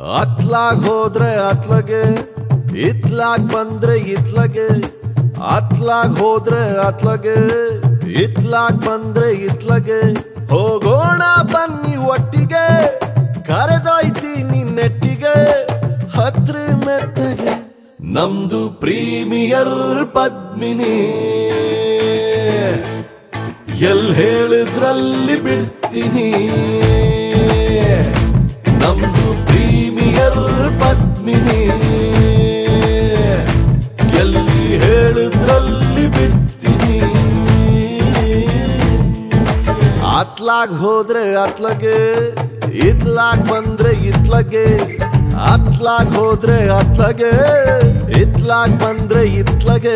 ಅತ್ಲಾಗ್ ಹೋದ್ರೆ ಅತ್ಲಗೆ ಇತ್ಲಾಗ್ ಬಂದ್ರೆ ಇತ್ಲಗೆ ಅತ್ಲಾಗ್ ಹೋದ್ರೆ ಅತ್ಲಗೆ ಇತ್ಲಾಗ್ ಬಂದ್ರೆ ಇತ್ಲಗೆ ಹೋಗೋಣ ಬನ್ನಿ ಒಟ್ಟಿಗೆ ಕರೆದೊಯ್ತೀನಿ ನೆಟ್ಟಿಗೆ ಹತ್ರ ಮೆತ್ತಗೆ ನಮ್ದು ಪ್ರೀಮಿಯರ್ ಪದ್ಮಿನಿ ಎಲ್ ಹೇಳಿದ್ರಲ್ಲಿ ಬಿಡ್ತೀನಿ ನಮ್ದು ಪ್ರೀಮಿಯರ್ ಪದ್ಮಿನಿ ಎಲ್ಲಿ ಹೇಳಿದ್ರಲ್ಲಿ ಬಿಡ್ತೀನಿ ಅತ್ಲಾಗ್ ಹೋದ್ರೆ ಅತ್ಲಗೆ ಇತ್ಲಾಗ್ ಬಂದ್ರೆ ಇತ್ಲಗೆ ಅತ್ಲಾಗ್ ಹೋದ್ರೆ ಅತ್ಲಗೆ ಇತ್ಲಾಗ್ ಬಂದ್ರೆ ಇತ್ಲಗೆ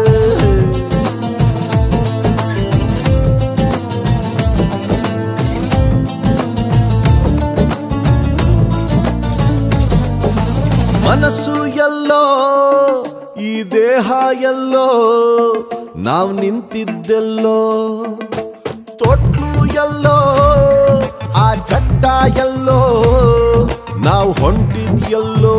ಮನಸ್ಸು ಎಲ್ಲೋ ಈ ದೇಹ ಎಲ್ಲೋ ನಾವು ನಿಂತಿದ್ದೆಲ್ಲೋ ತೊಟ್ಲು ಎಲ್ಲೋ ಆ ಚಟ್ಟ ಎಲ್ಲೋ ನಾವು ಹೊಂಟಿದ್ಯಲ್ಲೋ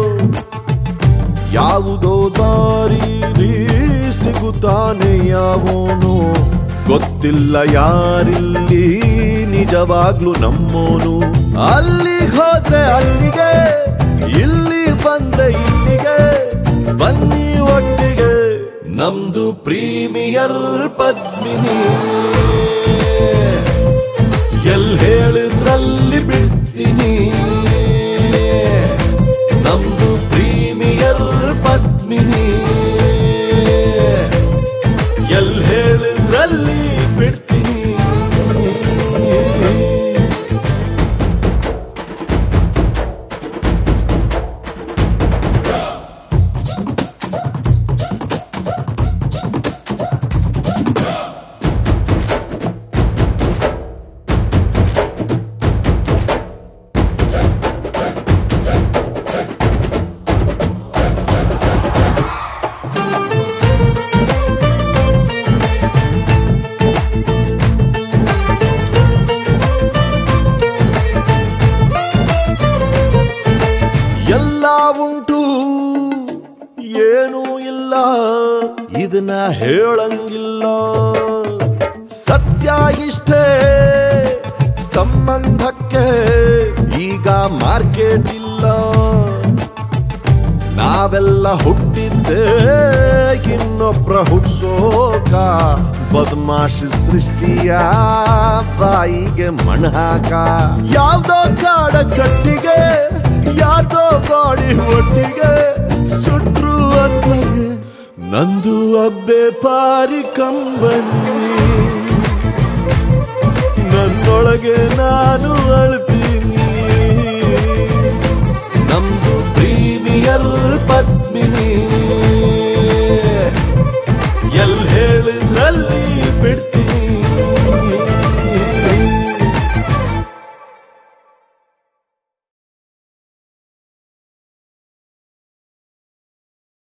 ಯಾವುದೋ ದಾರಿಲಿ ಸಿಗುತ್ತಾನೆ ಯಾವೋನು ಗೊತ್ತಿಲ್ಲ ಯಾರಿಲ್ಲಿ ನಿಜವಾಗ್ಲು ನಮ್ಮೋನು ಅಲ್ಲಿಗೆ ಹೋದ್ರೆ ಅಲ್ಲಿಗೆ ಇಲ್ಲಿ ಬಂದ್ರೆ ಇಲ್ಲಿಗೆ ಬನ್ನಿ ಒಟ್ಟಿಗೆ ನಮ್ದು ಪ್ರೀಮಿಯರ್ ಪದ್ಮಿನಿ ಎಲ್ ಹೇಳಿದ್ರಲ್ಲಿ ಬಿಡ್ತೀನಿ ನಮ್ದು ಪ್ರೀಮಿಯರ್ ಪದ್ಮಿನಿ ಎಲ್ ಹೇಳಿದ್ರಲ್ಲಿ ಬಿಡ್ತೀನಿ ಎಲ್ಲ ಉಂಟು ಏನೂ ಇಲ್ಲ ಇದನ್ನ ಹೇಳಂಗಿಲ್ಲ ಸತ್ಯ ಇಷ್ಟೇ ಸಂಬಂಧಕ್ಕೆ ಈಗ ಮಾರ್ಕೆಟ್ ಇಲ್ಲ ನಾವೆಲ್ಲ ಹುಟ್ಟಿದ್ದೆ ಇನ್ನೊಬ್ರ ಹುಟ್ಸೋಕ ಬದಮಾಶ್ ಸೃಷ್ಟಿಯ ಬಾಯಿಗೆ ಮಣ್ಹಾಕ ಯಾವ್ದೋ ಕಾಡ ಕಟ್ಟಿಗೆ ಯಾವ್ದೋ ಬಾಡಿ ಒಟ್ಟಿಗೆ ಸುಟ್ರು ಅತ್ಲಗೆ ನಂದು ಅಬ್ಬೆ ಪಾರಿ ಕಂಬನಿ ನನ್ನೊಳಗೆ ನಾನು ಅಳ್ತೀನಿ